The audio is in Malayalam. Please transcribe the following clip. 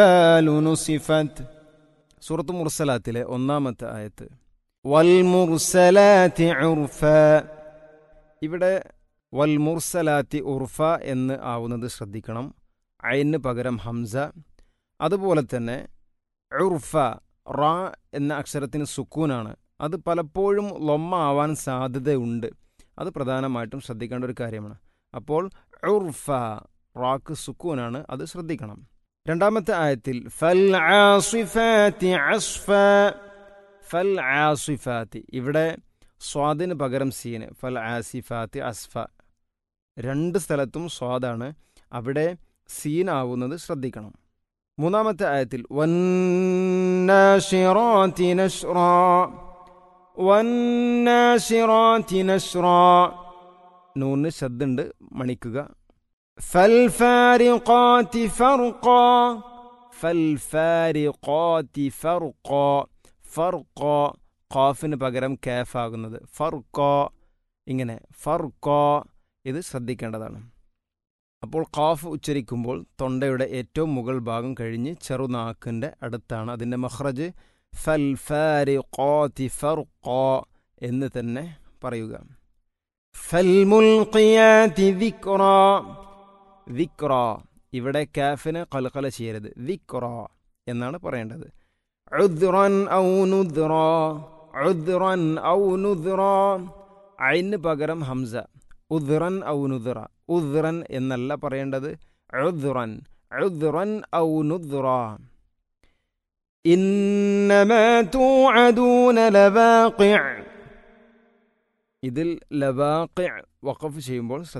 നുസിഫത്ത് സൂറത്ത് മുർസലാത്തിലെ ഒന്നാമത്തെ ആയത്ത് വൽ മുർസലാത്തി ഉർഫ ഇവിടെ വൽ മുർസലാത്തി ഉർഫ എന്ന് ആവുന്നത് ശ്രദ്ധിക്കണം അയിന് പകരം ഹംസ അതുപോലെ തന്നെ ഉർഫ റാ എന്ന അക്ഷരത്തിന് സുക്കൂനാണ് അത് പലപ്പോഴും ലൊമ്മ ആവാൻ സാധ്യതയുണ്ട് അത് പ്രധാനമായിട്ടും ശ്രദ്ധിക്കേണ്ട ഒരു കാര്യമാണ് അപ്പോൾ ഉർഫ റാക്ക് സുക്കൂനാണ് അത് ശ്രദ്ധിക്കണം രണ്ടാമത്തെ ആയത്തിൽ ഫൽ ആസിഫാത്തി അസ്ഫ ഫൽ ആസിഫാത്തി ഇവിടെ സ്വാദിന് പകരം സീന് ഫൽ ആസിഫാത്തി അസ്ഫ രണ്ട് സ്ഥലത്തും സ്വാദാണ് അവിടെ സീനാവുന്നത് ശ്രദ്ധിക്കണം മൂന്നാമത്തെ ആയത്തിൽ വന്നാശിറാത്തി നശ്റാ വന്നാശിറാത്തി നശ്റാ നൂന്ന് ശബ്ദുണ്ട് മണിക്കുക فالفارقات فرقا فالفارقات فرقا ഫർക്ക ഖാഫിന് പകരം കാഫ് ആകുന്നത് ഫർക്ക ഇങ്ങനെ ഫർക്ക ഇത് ശ്രദ്ധിക്കേണ്ടതാണ് അപ്പോൾ ഖാഫ് ഉച്ചരിക്കുമ്പോൾ തൊണ്ടയുടെ ഏറ്റവും മുകൾ ഭാഗം കഴിഞ്ഞ് ചെറുനാക്കിൻ്റെ അടുത്താണ് അതിൻ്റെ മഹ്റജ് ഫൽ ഫാരിഖാതി ഫർഖ എന്ന് തന്നെ പറയുക ഫൽ മുൽഖിയാതി ദിക്റ ദിക്റ ഇവിടെ കാഫിന് കലകല ചെയ്യരുത് ദിക്റ എന്നാണ് പറയേണ്ടത് ഉദ്റൻ ഔ നുദ്റ ഉദ്റൻ ഔ നുദ്റ അയിന് പകരം ഹംസ ഉദ്റൻ ഔ നുദ്റ ഉദ്റൻ എന്നല്ല പറയേണ്ടത് ഉദ്റൻ ഉദ്റൻ ഔ നുദ്റ إنما توعدون لواقع ഇതിൽ ലവാഖി വഖഫ് ചെയ്യുമ്പോൾ